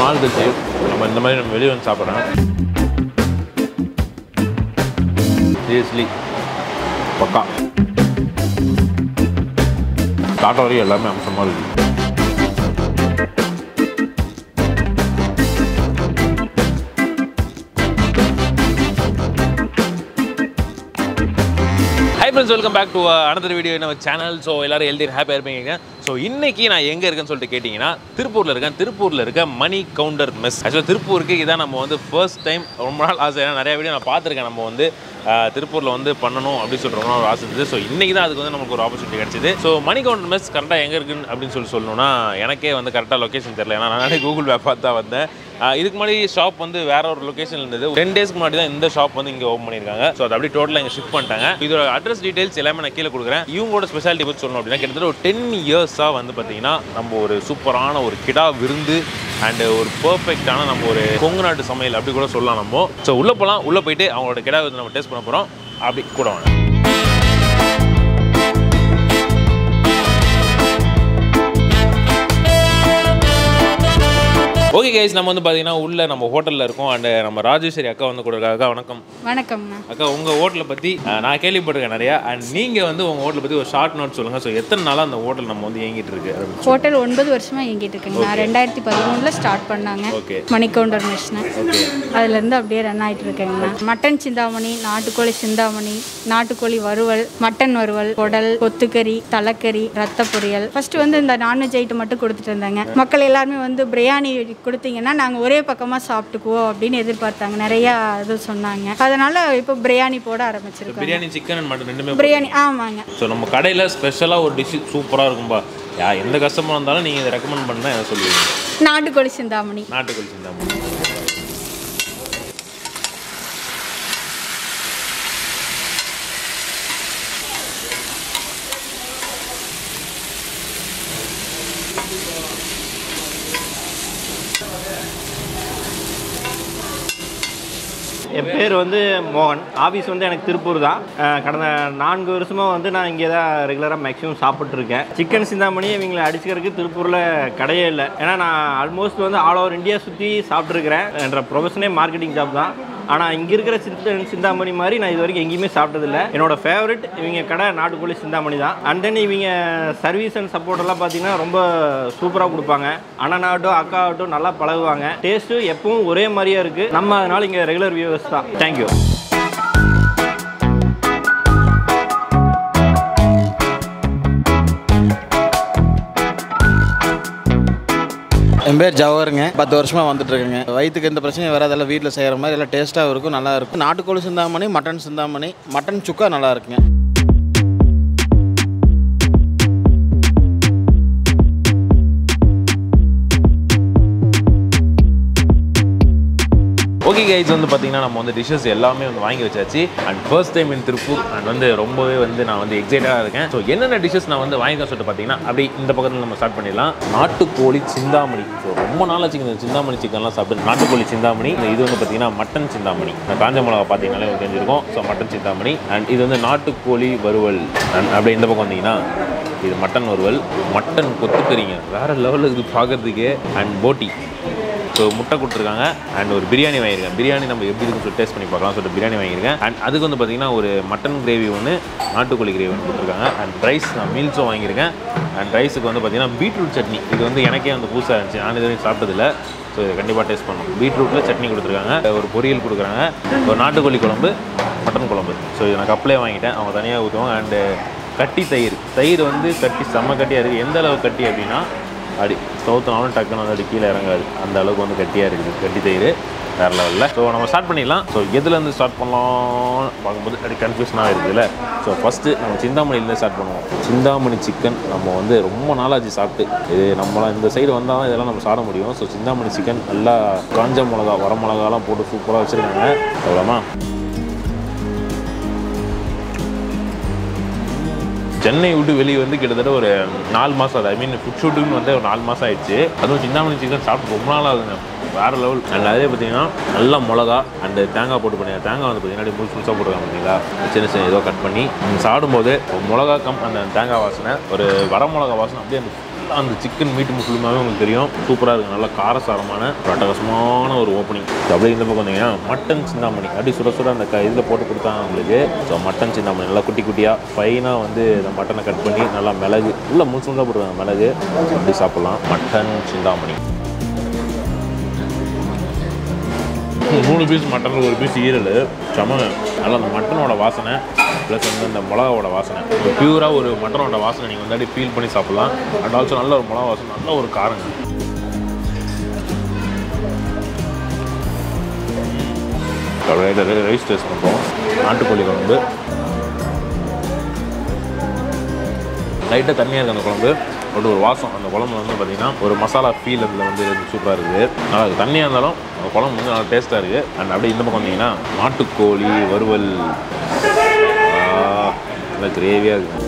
நாள் கழிச்சு நம்ம இந்த மாதிரி நம்ம வெளியே வந்து சாப்பிட்றோம் சீரியஸ்லி பக்கா ஸ்டார்ட் வரையும் எல்லாமே அம்சமாக இருக்குது hi friends welcome back to another video நம்ம சேனல் ஸோ எல்லாரும் ஹெல்தி ஹாப்பியாக இருப்பீங்க ஸோ இன்னைக்கு நான் எங்கே இருக்கேன்னு சொல்லிட்டு கேட்டிங்கன்னா திருப்பூரில் இருக்கேன் திருப்பூரில் இருக்க மணி கவுண்டர் மெஸ் ஆக்சுவலாக திருப்பூருக்கு இதான் நம்ம வந்து ஃபர்ஸ்ட் டைம் ரொம்ப நாள் ஆசை ஏன்னா நிறைய வீடியோ நான் பார்த்துருக்கேன் நம்ம வந்து அஹ், திருப்பூரில் வந்து பண்ணணும் அப்படின்னு சொல்லிட்டு ரொம்ப நாள் ஒரு ஆசை இருந்தது ஸோ இன்றைக்கி தான் அதுக்கு வந்து நமக்கு ஒரு ஆப்பர்ச்சுனிட்டி கிடச்சிது ஸோ மணி கவுண்டர் மெஸ் கரெக்டாக எங்கே இருக்குன்னு அப்படின்னு சொல்லி சொல்லணும்னா எனக்கே வந்து கரெக்டாக லொக்கேஷன் தெரியல ஏன்னா நானே கூகுள் மேப் பார்த்து தான் வந்தேன் அஹ், இதுக்கு முன்னாடி ஷாப் வந்து வேற ஒரு லொக்கேஷன் இருந்தது டென் டேஸ்க்கு முன்னாடி தான் இந்த ஷாப் வந்து இங்கே ஓப்பன் பண்ணியிருக்காங்க ஸோ அது அப்படியே டோட்டலாக இங்கே ஷிஃப்ட் பண்ணிட்டாங்க இதோட அட்ரஸ் டீடைல்ஸ் எல்லாமே நான் கீழே கொடுக்குறேன் இவங்களோட ஸ்பெஷாலிட்டி பற்றி சொல்லணும் அப்படின்னா கிட்டத்தட்ட ஒரு டென் இயர்ஸாக வந்து பார்த்தீங்கன்னா நம்ம ஒரு சூப்பரான ஒரு கிடா விருந்து அண்ட் ஒரு பர்ஃபெக்டான நம்ம ஒரு கொங்கு நாட்டு சமையல் அப்படி கூட சொல்லலாம் நம்ம ஸோ உள்ளே போகலாம் உள்ளே போயிட்டு அவங்களோட கிடா விருந்து நம்ம டேஸ்ட் பண்ண போகிறோம் அப்படி கூட வாங்க ஓகே கைஸ் நம்ம வந்து பார்த்தீங்கன்னா உள்ள நம்ம ஹோட்டலில் இருக்கோம் அண்ட் நம்ம ராஜேஸ்வரி அக்கா வந்து கூட இருக்காங்க. அக்கா வணக்கம் வணக்கம்ண்ணா அக்கா உங்கள் ஹோட்டலை பற்றி அஹ், நான் கேள்விப்பட்டிருக்கேன் நிறையா அண்ட் நீங்கள் வந்து உங்கள் ஹோட்டலை பற்றி ஒரு ஷார்ட் நோட் சொல்லுங்கள் ஸோ எத்தனை நாளாக அந்த ஹோட்டல் நம்ம வந்து இயங்கிட்டு இருக்கு அப்படின்னு ஹோட்டல் ஒன்பது வருஷமா இயங்கிட்டு இருக்குங்கண்ணா ரெண்டாயிரத்தி பதிமூணில் ஸ்டார்ட் பண்ணாங்க ஓகே மணிக்கவுண்டர் மிஷினை ஓகே அதுலேருந்து அப்படியே ரன் ஆகிட்டு இருக்கேங்கண்ணா மட்டன் சிந்தாமணி நாட்டுக்கோழி சிந்தாமணி நாட்டுக்கோழி வறுவல் மட்டன் வறுவல் குடல் கொத்துக்கறி தலைக்கறி ரத்த பொரியல் ஃபர்ஸ்ட் வந்து இந்த நான்வெஜ் ஐட்டம் மட்டும் கொடுத்துட்டு இருந்தாங்க மக்கள் எல்லாருமே வந்து பிரியாணி கொடுத்தீங்கன்னா நாங்கள் ஒரே பக்கமாக சாப்பிட்டுக்குவோம் அப்படின்னு எதிர்பார்த்தாங்க நிறையா இது சொன்னாங்க அதனால இப்போ பிரியாணி போட ஆரம்பிச்சிருக்கோம் பிரியாணி சிக்கன் அண்ட் மட்டன் ரெண்டுமே பிரியாணி ஆமாங்க ஸோ நம்ம கடையில் ஸ்பெஷலாக ஒரு டிஷ் சூப்பராக இருக்கும்பா யா எந்த கஸ்டமர் இருந்தாலும் நீங்கள் இதை ரெக்கமெண்ட் பண்ணால் எதை சொல்லுவீங்க நாட்டுக்கோழி சிந்தாமணி நாட்டுக்கோழி சிந்தாமணி என் பேர் வந்து மோகன் ஆஃபீஸ் வந்து எனக்கு திருப்பூர் தான் அஹ் கடந்த நான்கு வருஷமாக வந்து நான் இங்கே தான் ரெகுலராக மேக்ஸிமம் சாப்பிட்ருக்கேன் சிக்கன் சிந்தாமணி இவங்களை அடிச்சுக்கிறதுக்கு திருப்பூரில் கடையே இல்லை ஏன்னா நான் ஆல்மோஸ்ட் வந்து ஆல் ஓவர் இந்தியா சுற்றி சாப்பிட்ருக்கிறேன் என்ற ப்ரொஃபஷனே மார்க்கெட்டிங் ஜாப் தான் ஆனால் இங்கே இருக்கிற சிக்கன் சிந்தாமணி மாதிரி நான் இது வரைக்கும் எங்கேயுமே சாப்பிட்டதில்ல என்னோட ஃபேவரட் இவங்க கடை நாட்டுக்கோழி சிந்தாமணி தான் அண்ட் தென் இவங்க சர்வீஸ் அண்ட் சப்போர்ட் எல்லாம் பார்த்தீங்கன்னா ரொம்ப சூப்பராக கொடுப்பாங்க அண்ணனாகட்டும் அக்கா ஆகட்டும் நல்லா பழகுவாங்க டேஸ்ட்டு எப்பவும் ஒரே மாதிரியே இருக்குது நம்ம அதனால இங்கே ரெகுலர் வியூவர்ஸ் தான் தேங்க்யூ என் பேர் ஜவஹருங்க பத்து வருஷமாக வந்துட்டு இருக்கேங்க வயிற்றுக்கு எந்த பிரச்சனையும் வராதெல்லாம் வீட்டில் செய்கிற மாதிரி எல்லாம் டேஸ்ட்டாக இருக்கும் நல்லா இருக்கும் நாட்டுக்கோழி சிந்தாமணி மட்டன் சிந்தாமணி மட்டன் சுக்கா நல்லா இருக்குங்க ஓகே கைஸ் வந்து பார்த்தீங்கன்னா நம்ம வந்து டிஷ்ஷஸ் எல்லாமே வந்து வாங்கி வச்சாச்சு and first time in Tiruppur and வந்து ரொம்பவே வந்து நான் வந்து எக்ஸைட்டாக இருக்கேன் ஸோ என்னென்ன டிஷ்ஷஸ் நான் வந்து வாங்கிக்க சொல்லிட்டு பார்த்தீங்கன்னா அப்படி இந்த பக்கத்தில் நம்ம ஸ்டார்ட் பண்ணிடலாம் நாட்டுக்கோழி சிந்தாமணி ஸோ ரொம்ப நாளாச்சு இந்த சிந்தாமணி சிக்கன்லாம் சாப்பிட்டு நாட்டுக்கோழி சிந்தாமணி இந்த இது வந்து பார்த்தீங்கன்னா மட்டன் சிந்தாமணி இந்த காஞ்ச மிளகா பார்த்தீங்கன்னாலே உங்களுக்கு தெரிஞ்சிருக்கும் ஸோ மட்டன் சிந்தாமணி அண்ட் இது வந்து நாட்டுக்கோழி வறுவல் அண்ட் அப்படியே இந்த பக்கம் வந்தீங்கன்னா இது மட்டன் வறுவல் மட்டன் கொத்துக்கறிங்க வேறு லெவலில் இது பார்க்கறதுக்கே அண்ட் போட்டி ஸோ முட்டை கொடுத்துருக்காங்க அண்ட் ஒரு பிரியாணி வாங்கியிருக்கேன் பிரியாணி நம்ம எப்படி இருக்குன்னு சொல்லி டேஸ்ட் பண்ணி பார்க்கலாம் சொல்லிட்டு பிரியாணி வாங்கியிருக்கேன் அண்ட் அதுக்கு வந்து பார்த்தீங்கன்னா ஒரு மட்டன் கிரேவி ஒன்று நாட்டுக்கோழி கிரேவி ஒன்று கொடுத்துருக்காங்க அண்ட் ரைஸ் நான் மீல்ஸும் வாங்கியிருக்கேன் அண்ட் ரைஸுக்கு வந்து பார்த்தீங்கன்னா பீட்ரூட் சட்னி இது வந்து எனக்கே வந்து புதுசாக இருந்துச்சு நான் இது வரைக்கும் சாப்பிட்டதில்ல ஸோ இதை கண்டிப்பாக டேஸ்ட் பண்ணணும் பீட்ரூட்டில் சட்னி கொடுத்துருக்காங்க ஒரு பொரியல் கொடுக்குறாங்க ஒரு நாட்டுக்கோழி குழம்பு மட்டன் குழம்பு ஸோ இது நான் கப்பலே வாங்கிட்டேன் அவங்க தனியாக ஊற்றுவாங்க அண்டு கட்டி தயிர் தயிர் வந்து கட்டி செம்ம கட்டியாக இருக்குது எந்த அளவு கட்டி அப்படின்னா அப்படி சவுத்துனாலும் டக்குன்னு வந்து அப்படி கீழே இறங்காது அந்த அளவுக்கு வந்து கட்டியாக இருக்குது கட்டி தயிர் வேறு லெவலில் ஸோ நம்ம ஸ்டார்ட் பண்ணிடலாம் ஸோ எதுலேருந்து ஸ்டார்ட் பண்ணலாம் பார்க்கும்போது அப்படி கன்ஃபியூஷனாக இருக்குதுல்ல ஸோ ஃபஸ்ட்டு நம்ம சிந்தாமணிலேருந்து ஸ்டார்ட் பண்ணுவோம் சிந்தாமணி சிக்கன் நம்ம வந்து ரொம்ப நாளாச்சு சாப்பிட்டு இது நம்மளாம் இந்த சைடு வந்தால் தான் இதெல்லாம் நம்ம சாப்பிட முடியும் ஸோ சிந்தாமணி சிக்கன் நல்லா காஞ்ச மிளகா வர மிளகாலாம் போட்டு சூப்பராக வச்சுருக்காங்க எவ்வளோமா சென்னை விட்டு வெளியே வந்து கிட்டத்தட்ட ஒரு நாலு மாதம் அது ஐ மீன் ஃபுட் ஷூட்டுன்னு வந்து ஒரு நாலு மாதம் ஆயிடுச்சு அதுவும் சிந்தாமணி சிக்கன் சாப்பிட்டு ரொம்ப நாள் ஆகுதுங்க வேறு லெவல் அண்ட் அதே பார்த்தீங்கன்னா நல்லா மிளகா அண்ட் தேங்காய் போட்டு பண்ணி தேங்காய் வந்து பார்த்தீங்கன்னா முழுசு முழுசாக போட்டுருக்காங்க பார்த்தீங்களா சின்ன சின்ன ஏதோ கட் பண்ணி நீங்கள் சாப்பிடும்போது ஒரு மிளகா கம் அந்த தேங்காய் வாசனை ஒரு வர மிளகா வாசனை அப்படியே அந்த ஃபுல்லாக அந்த சிக்கன் மீட் ஃபுல்லுமாவே உங்களுக்கு தெரியும் சூப்பராக இருக்குது நல்லா காரசாரமான ஒரு அட்டகாசமான ஒரு ஓப்பனிங் அப்படியே இந்த பக்கம் வந்தீங்கன்னா மட்டன் சிந்தாமணி அப்படி சுட சுட அந்த க இதில் போட்டு கொடுத்தாங்க உங்களுக்கு ஸோ மட்டன் சிந்தாமணி நல்லா குட்டி குட்டியாக ஃபைனாக வந்து இந்த மட்டனை கட் பண்ணி நல்லா மிளகு உள்ள முழுசு முழுசாக போட்டுருவாங்க மிளகு அப்படி சாப்பிட்லாம் மட்டன் சிந்தாமணி மூணு பீஸ் மட்டனில் ஒரு பீஸ் ஈரல் செம நல்லா அந்த மட்டனோட வாசனை ப்ளஸ் வந்து அந்த மிளகாவோட வாசனை பியூராக ஒரு மட்டனோட வாசனை நீங்கள் வந்து அப்படியே ஃபீல் பண்ணி சாப்பிட்லாம் அண்ட் ஆல்சோ நல்ல ஒரு மிளகா வாசனை நல்ல ஒரு காரங்க ரைஸ் டேஸ்ட் பண்ணுறோம் நாட்டுக்கோழி குழம்பு லைட்டாக தண்ணியாக இருக்குது அந்த குழம்பு பட் ஒரு வாசம் அந்த குழம்புல வந்து பார்த்தீங்கன்னா ஒரு மசாலா ஃபீல் அதில் வந்து சூப்பராக இருக்குது நல்லா இருக்குது தண்ணியாக இருந்தாலும் அந்த குழம்பு வந்து நல்லா டேஸ்ட்டாக இருக்குது அண்ட் அப்படியே இந்த பக்கம் வந்தீங்கன்னா நாட்டுக்கோழி வறுவல் ஆ, நல்லா கிரேவியாக இருக்குது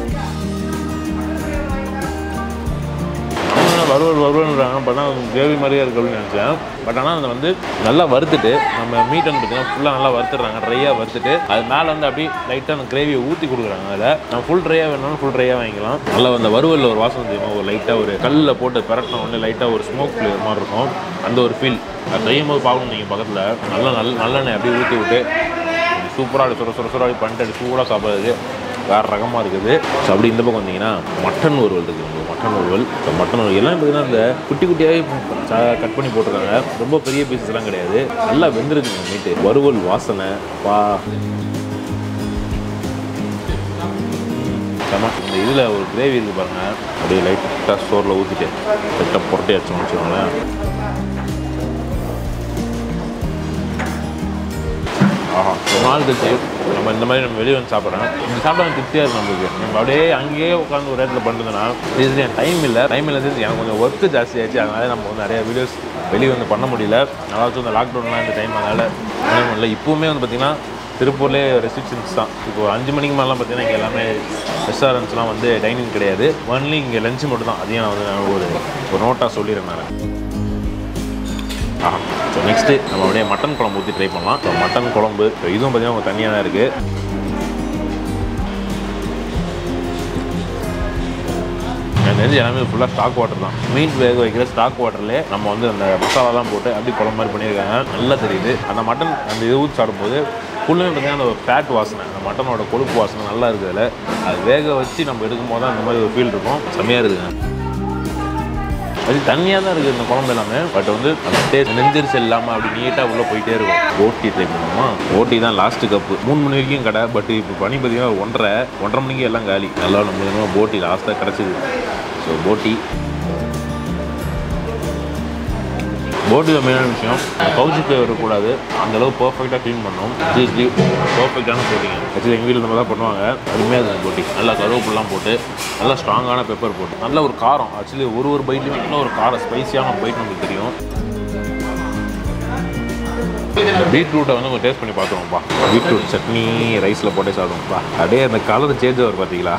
அவங்க வறுவல் வறுவல்ன்றாங்க பட் ஆனால் கிரேவி மாதிரியே இருக்கு அப்படின்னு நினச்சேன் பட் ஆனால் அதை வந்து நல்லா வறுத்துட்டு நம்ம மீட் வந்து பார்த்தீங்கன்னா ஃபுல்லாக நல்லா வறுத்துடுறாங்க ட்ரையாக வறுத்துட்டு அது மேலே வந்து அப்படியே லைட்டாக அந்த கிரேவியை ஊற்றி கொடுக்குறாங்க அதில் நம்ம ஃபுல் ட்ரையாக வேணாலும் ஃபுல் ட்ரையாக வாங்கிக்கலாம் நல்லா அந்த வறுவலில் ஒரு வாசனை தெரியுமா ஒரு லைட்டாக ஒரு கல்லில் போட்டு பிரட்டின உடனே லைட்டாக ஒரு ஸ்மோக் ஃப்ளேவர் மாதிரி இருக்கும் அந்த ஒரு ஃபீல் அது செய்யும் போது பார்க்கணும் நீங்கள் பக்கத்தில் நல்லா நல்ல நல்லெண்ணெய் அப்படியே ஊற்றி விட்டு சூப்பராக சுர சுர சுர அப்படி பண்ணிட்டு அப்படி சூடாக சாப்பிட்றது வேறு ரகமாக இருக்குது ஸோ அப்படி இந்த பக்கம் வந்தீங்கன்னா மட்டன் வறுவல் இருக்குது உங்களுக்கு மட்டன் வறுவல் ஸோ மட்டன் வறுவல் எல்லாம் பார்த்தீங்கன்னா இந்த குட்டி குட்டியாகவே கட் பண்ணி போட்டிருக்காங்க ரொம்ப பெரிய பீசஸ் எல்லாம் கிடையாது நல்லா வெந்திருக்குங்க மீட்டு வறுவல் வாசனை பா செம இந்த இதில் ஒரு கிரேவி இருக்குது பாருங்கள் அப்படியே லைட்டாக ஸ்டோரில் ஊற்றிட்டு லைட்டாக புரட்டி வச்சோம்னு வச்சுக்கோங்களேன் ஆஹா ரொம்ப நாள் கழிச்சு நம்ம இந்த மாதிரி நம்ம வெளியே வந்து சாப்பிட்றோம் இந்த சாப்பிட திருப்தியாக இருக்கும் நம்மளுக்கு நம்ம அப்படியே அங்கேயே உட்காந்து ஒரு இடத்துல பண்ணுறதுனா இது என் டைம் இல்லை டைம் இல்லை எனக்கு கொஞ்சம் ஒர்க்கு ஜாஸ்தி ஆச்சு அதனால நம்ம வந்து நிறைய வீடியோஸ் வெளியே வந்து பண்ண முடியல நல்லாச்சும் இந்த லாக்டவுன்லாம் இந்த டைம் அதனால் பண்ண முடியல இப்போவுமே வந்து பார்த்திங்கன்னா திருப்பூர்லேயே ரெஸ்ட்ரிக்ஷன்ஸ் தான் இப்போ அஞ்சு மணிக்கு மேலாம் பார்த்தீங்கன்னா இங்கே எல்லாமே ரெஸ்டாரண்ட்ஸ்லாம் வந்து டைனிங் கிடையாது ஒன்லி இங்கே லஞ்சு மட்டும் தான் அதையும் நான் வந்து நான் ஒரு ஒரு நோட்டாக சொல்லிடுறேன் நான் ஆஹா ஸோ நெக்ஸ்ட்டு நம்ம அப்படியே மட்டன் குழம்பு ஊற்றி ட்ரை பண்ணலாம் ஸோ மட்டன் குழம்பு ஸோ இதுவும் பார்த்தீங்கன்னா கொஞ்சம் தனியாக தான் இருக்குது எனக்கு தெரிஞ்சு எல்லாமே ஃபுல்லாக ஸ்டாக் வாட்டர் தான் மீன் வேக வைக்கிற ஸ்டாக் வாட்டர்லேயே நம்ம வந்து அந்த மசாலாலாம் போட்டு அப்படி குழம்பு மாதிரி பண்ணியிருக்காங்க நல்லா தெரியுது அந்த மட்டன் அந்த இது ஊற்றி சாப்பிடும்போது ஃபுல்லுமே பார்த்தீங்கன்னா அந்த ஃபேட் வாசனை அந்த மட்டனோட கொழுப்பு வாசனை நல்லா இருக்குது அதில் அது வேக வச்சு நம்ம எடுக்கும் போது தான் அந்த மாதிரி ஒரு ஃபீல் இருக்கும் செம்மையாக இருக்குதுங்க அது தண்ணியாக தான் இருக்குது இந்த குழம்பு எல்லாமே பட் வந்து அந்த டேஸ்ட் நெஞ்சரிசல் இல்லாமல் அப்படி நீட்டாக உள்ளே போயிட்டே இருக்கும் ஓட்டி ட்ரை பண்ணுவோமா ஓட்டி தான் லாஸ்ட்டு கப்பு மூணு மணி வரைக்கும் கடை பட் இப்போ பனி பார்த்தீங்கன்னா ஒரு ஒன்றரை ஒன்றரை மணிக்கு எல்லாம் காலி நல்லா நம்ம என்னமோ போட்டி லாஸ்ட்டாக கிடச்சிது ஸோ போட்டி போட்டியில் மெயினான விஷயம் கவுச்சி ஃப்ளேவர் இருக்கக்கூடாது அந்தளவு பர்ஃபெக்டாக க்ளீன் பண்ணோம் சீஸ்லி பர்ஃபெக்டான போட்டிங்க ஆக்சுவலி எங்கள் வீட்டில் நம்ம தான் பண்ணுவாங்க அருமையாக இருக்குது போட்டி நல்லா கருவேப்பிலாம் போட்டு நல்லா ஸ்ட்ராங்கான பெப்பர் போட்டு நல்ல ஒரு காரம் ஆக்சுவலி ஒரு ஒரு பைட்லையும் நல்ல ஒரு காரம் ஸ்பைசியான ஒரு பைட் நமக்கு தெரியும் பீட்ரூட்டை வந்து கொஞ்சம் டேஸ்ட் பண்ணி பார்த்துருவோம்ப்பா பீட்ரூட் சட்னி ரைஸில் போட்டே சாப்பிடுவோம்ப்பா அப்படியே அந்த கலர் சேஞ்ச் ஆகும் பார்த்தீங்களா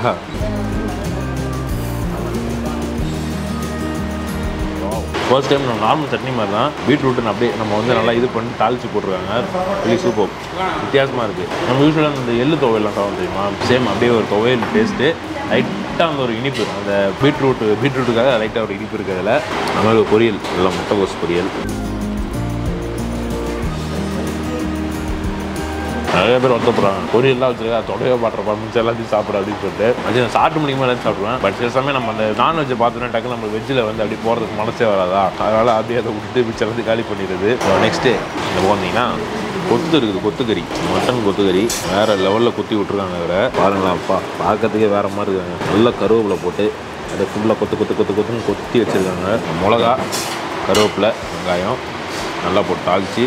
ஃபர்ஸ்ட் டைம் நம்ம நார்மல் சட்னி மாதிரி தான் பீட்ரூட்டுன்னு அப்படியே நம்ம வந்து நல்லா இது பண்ணி தாளிச்சு போட்டிருக்காங்க வெளி சூப்பர் வித்தியாசமாக இருக்குது நம்ம யூஸ்வலாக இந்த எள்ளு துவையெல்லாம் சாப்பிடும் தெரியுமா சேம் அப்படியே ஒரு துவையல் டேஸ்ட்டு லைட்டாக அந்த ஒரு இனிப்பு அந்த பீட்ரூட் பீட்ரூட்டுக்காக லைட்டாக ஒரு இனிப்பு இருக்குது அதில் அந்த மாதிரி ஒரு பொரியல் நல்லா முட்டைகோஸ் பொரியல் நிறைய பேர் வருத்தப்படுறாங்க பொரியல்லாம் வச்சிருக்கா தொடவே மாட்டுறப்பா மிச்சம் எல்லாத்தையும் சாப்பிட அப்படின்னு சொல்லிட்டு அது நான் சாப்பிட்டு முடியுமா எல்லாத்தையும் சாப்பிடுவேன் பட் சில சமயம் நம்ம அந்த நான்வெஜ் பார்த்தோன்னா டக்கு நம்ம வெஜ்ஜில் வந்து அப்படி போகிறதுக்கு மனசே வராதா அதனால் அப்படியே அதை விட்டுட்டு மிச்சம் எல்லாத்தையும் காலி பண்ணிடுது நெக்ஸ்ட்டு இந்த வந்தீங்கன்னா கொத்து இருக்குது கொத்துக்கறி மட்டன் கொத்துக்கறி வேற லெவலில் குத்தி விட்ருக்காங்க வேற பாருங்களா அப்பா பார்க்கறதுக்கே வேற மாதிரி இருக்காங்க நல்ல கருவேப்பிலை போட்டு அதை ஃபுல்லாக கொத்து கொத்து கொத்து கொத்துன்னு கொத்தி வச்சுருக்காங்க மிளகா கருவேப்பிலை வெங்காயம் நல்லா போட்டு தாளித்து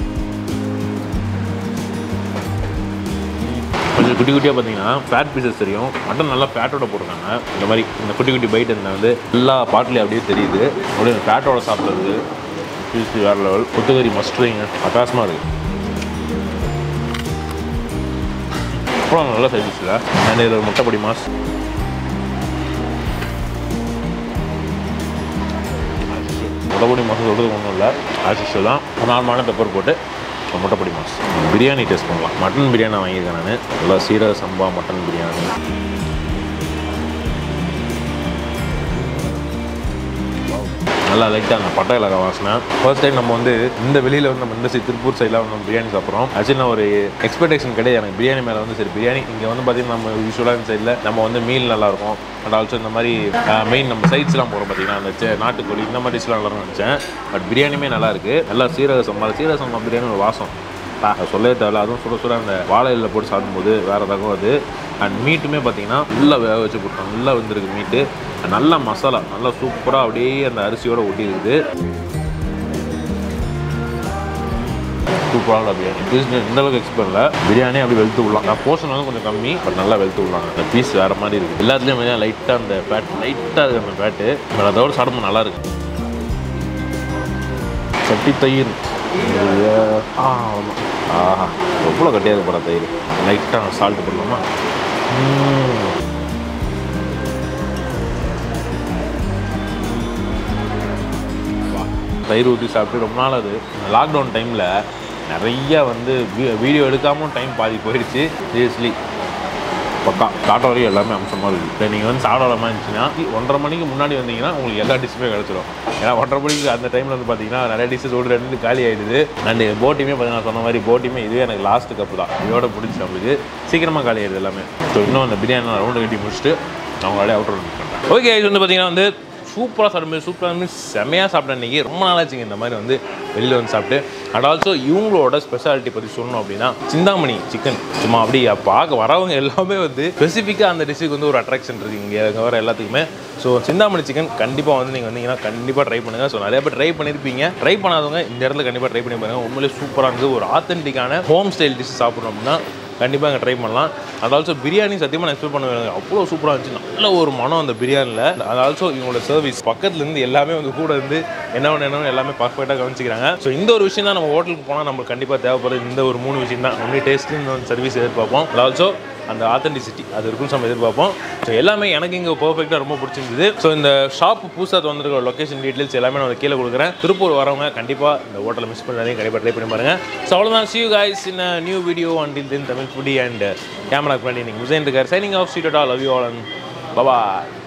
கொஞ்சம் குட்டி குட்டியாக பார்த்தீங்கன்னா ஃபேட் பீசஸ் தெரியும் மட்டன் நல்லா ஃபேட்டோட போட்டிருக்காங்க இந்த மாதிரி இந்த குட்டி குட்டி பைட் இந்த வந்து எல்லா பாட்டிலையும் அப்படியே தெரியுது அப்படியே இந்த ஃபேட்டோட சாப்பிட்றது பீஸ் வேறு லெவல் கொத்துக்கறி மஸ்ட்ரிங்க அட்டாசமாக இருக்குது அப்புறம் நல்ல சர்வீஸில் அண்ட் இதில் ஒரு முட்டைப்பொடி மாஸ் முட்டைப்பொடி மாசம் சொல்கிறது ஒன்றும் இல்லை ஆசிஷு தான் நார்மலான பெப்பர் போட்டு ஒரு முட்டைப்பொடி மாஸ் பிரியாணி டேஸ்ட் பண்ணலாம் மட்டன் பிரியாணி நான் வாங்கியிருக்கேன் நான் நல்லா சீரக சம்பா மட்டன் பிரியாணி நல்லா லைட்டாக அந்த பட்டை இலக்கா வாசனை ஃபர்ஸ்ட் டைம் நம்ம வந்து இந்த வெளியில் வந்து நம்ம இந்த சைடு திருப்பூர் சைடில் வந்து நம்ம பிரியாணி சாப்பிட்றோம் ஆக்சுவலி நான் ஒரு எக்ஸ்பெக்டேஷன் கிடையாது எனக்கு பிரியாணி மேலே வந்து சரி பிரியாணி இங்கே வந்து பார்த்தீங்கன்னா நம்ம யூஸ்வலாக இந்த சைடில் நம்ம வந்து மீல் நல்லாயிருக்கும் அண்ட் ஆல்சோ இந்த மாதிரி மெயின் நம்ம சைட்ஸ்லாம் போகிறோம் பார்த்தீங்கன்னா அந்த செ- நாட்டுக்கோழி இந்த மாதிரி டிஷ்லாம் நல்லா இருக்கும்னு நினச்சேன் பட் பிரியாணியுமே நல்லா இருக்கு நல்லா சீரக சம்பா சீரக சம்பா பிரியாணி ஒரு வாசம் பா, அது சொல்லவே தேவையில்ல அதுவும் சுட சுட அந்த வாழையில போட்டு சாப்பிடும்போது வேறு ரகம் அது அண்ட் மீட்டுமே பார்த்தீங்கன்னா நல்லா வேக வச்சு போட்டாங்க நல்லா வெந்திருக்கு மீட்டு நல்ல மசாலா நல்லா சூப்பராக அப்படியே அந்த அரிசியோட ஒட்டி இருக்குது சூப்பரான பிரியாணி பீஸ் இந்த அளவுக்கு எக்ஸ்பெக்ட் இல்லை பிரியாணி அப்படி வெளுத்து விடலாம் நான் போர்ஷன் வந்து கொஞ்சம் கம்மி பட் நல்லா வெளுத்து விடலாம் அந்த பீஸ் வேறு மாதிரி இருக்குது எல்லாத்துலேயும் பார்த்தீங்கன்னா லைட்டாக அந்த ஃபேட் லைட்டாக இருக்குது அந்த ஃபேட்டு பட் அதோட சாப்பிடும்போது நல்லா இருக்கு சட்டி தயிர் இது, ஆ ஆமாம் ஆஹா எவ்வளோ கட்டியாக இருக்கு போகிற தயிர் லைட்டாக சால்ட் பண்ணலாமா ம். தயிர் ஊற்றி சாப்பிட்டு ரொம்ப நாள் அது லாக்டவுன் டைமில் நிறைய வந்து வீடியோ எடுக்காமல் டைம் பாதி போயிடுச்சு சீரியஸ்லி பக்கா சாப்பிட்ட வரைக்கும் எல்லாமே அம்சமாக இருக்குது இப்போ நீங்கள் வந்து சாப்பிட வர மாதிரி இருந்துச்சுன்னா ஒன்றரை மணிக்கு முன்னாடி வந்தீங்கன்னா உங்களுக்கு எல்லா டிஷ்ஷுமே கிடச்சிரும் ஏன்னா ஒன்றரை மணிக்கு அந்த டைமில் வந்து பார்த்தீங்கன்னா நிறைய டிஷ்ஷஸ் ஒரு ரெண்டு காலி ஆகிடுது அண்ட் போட்டியுமே பார்த்தீங்கன்னா நான் சொன்ன மாதிரி போட்டியுமே இதுவே எனக்கு லாஸ்ட் கப்பு தான் இதோட பிடிச்சி நம்மளுக்கு சீக்கிரமாக காலி ஆயிடுது எல்லாமே ஸோ இன்னும் அந்த பிரியாணி ரவுண்டு கட்டி முடிச்சுட்டு அவங்களாலே அவுட் ரவுண்ட் பண்ணுறேன் ஓகே இது வந்து பார்த்தீங்கன்னா வந்து சூப்பராக சாப்பிடும்போது சூப்பராக இருந்து செமையாக சாப்பிட்டேன் இன்றைக்கி ரொம்ப நாளாச்சுங்க இந்த மாதிரி வந்து வெளியில் வந்து சாப்பிட்டு அண்ட் ஆல்சோ இவங்களோட ஸ்பெஷாலிட்டி பற்றி சொல்லணும் அப்படின்னா சிந்தாமணி சிக்கன் சும்மா அப்படி பார்க்க வரவங்க எல்லாமே வந்து ஸ்பெசிஃபிக்காக அந்த டிஷ்ஷுக்கு வந்து ஒரு அட்ராக்ஷன் இருக்குது இங்கே அங்கே வர எல்லாத்துக்குமே ஸோ சிந்தாமணி சிக்கன் கண்டிப்பாக வந்து நீங்கள் வந்தீங்கன்னா கண்டிப்பாக ட்ரை பண்ணுங்கள் ஸோ நிறைய பேர் ட்ரை பண்ணியிருப்பீங்க ட்ரை பண்ணாதவங்க இந்த இடத்துல கண்டிப்பாக ட்ரை பண்ணி பாருங்க உண்மையிலே சூப்பராக இருந்தது ஒரு ஆத்தென்டிக்கான ஹோம் ஸ்டைல் டிஷ் சாப்பிடணும் அப்படின்னா கண்டிப்பாக அங்கே ட்ரை பண்ணலாம் அது ஆல்சோ பிரியாணி சத்தியமாக நான் எக்ஸ்பெக்ட் பண்ணுவேன் அவ்வளோ சூப்பராக இருந்துச்சு நல்ல ஒரு மனம் அந்த பிரியாணியில் அது ஆல்சோ இவங்களோட சர்வீஸ் பக்கத்துலேருந்து எல்லாமே வந்து கூட இருந்து என்ன ஒன்று என்ன எல்லாமே பர்ஃபெக்டாக கவனிச்சிக்கிறாங்க ஸோ இந்த ஒரு விஷயம் தான் நம்ம ஹோட்டலுக்கு போனால் நம்மளுக்கு கண்டிப்பாக தேவைப்படுறது இந்த ஒரு மூணு விஷயம் தான் ஒன்லி டேஸ்ட்டு இந்த சர்வீஸ் எதிர்பார்ப்போம் அது ஆல்சோ அந்த ஆத்தென்டிசிட்டி அது இருக்குன்னு நம்ம எதிர்பார்ப்போம் ஸோ எல்லாமே எனக்கு இங்கே பர்ஃபெக்டாக ரொம்ப பிடிச்சிருந்தது ஸோ இந்த ஷாப் புதுசாக வந்திருக்க லொக்கேஷன் டீட்டெயில்ஸ் எல்லாமே நான் கீழே கொடுக்குறேன் திருப்பூர் வரவங்க கண்டிப்பாக இந்த ஹோட்டலை மிஸ் பண்ணாதீங்க கண்டிப்பாக ட்ரை பண்ணி பாருங்க ஸோ அவ்வளோதான் see you guys in a new video until then Tamil foodie and camera பண்ணி நீங்கள் முசைன் இருக்கார் சைனிங் ஆஃப் சீட் all love you all and bye bye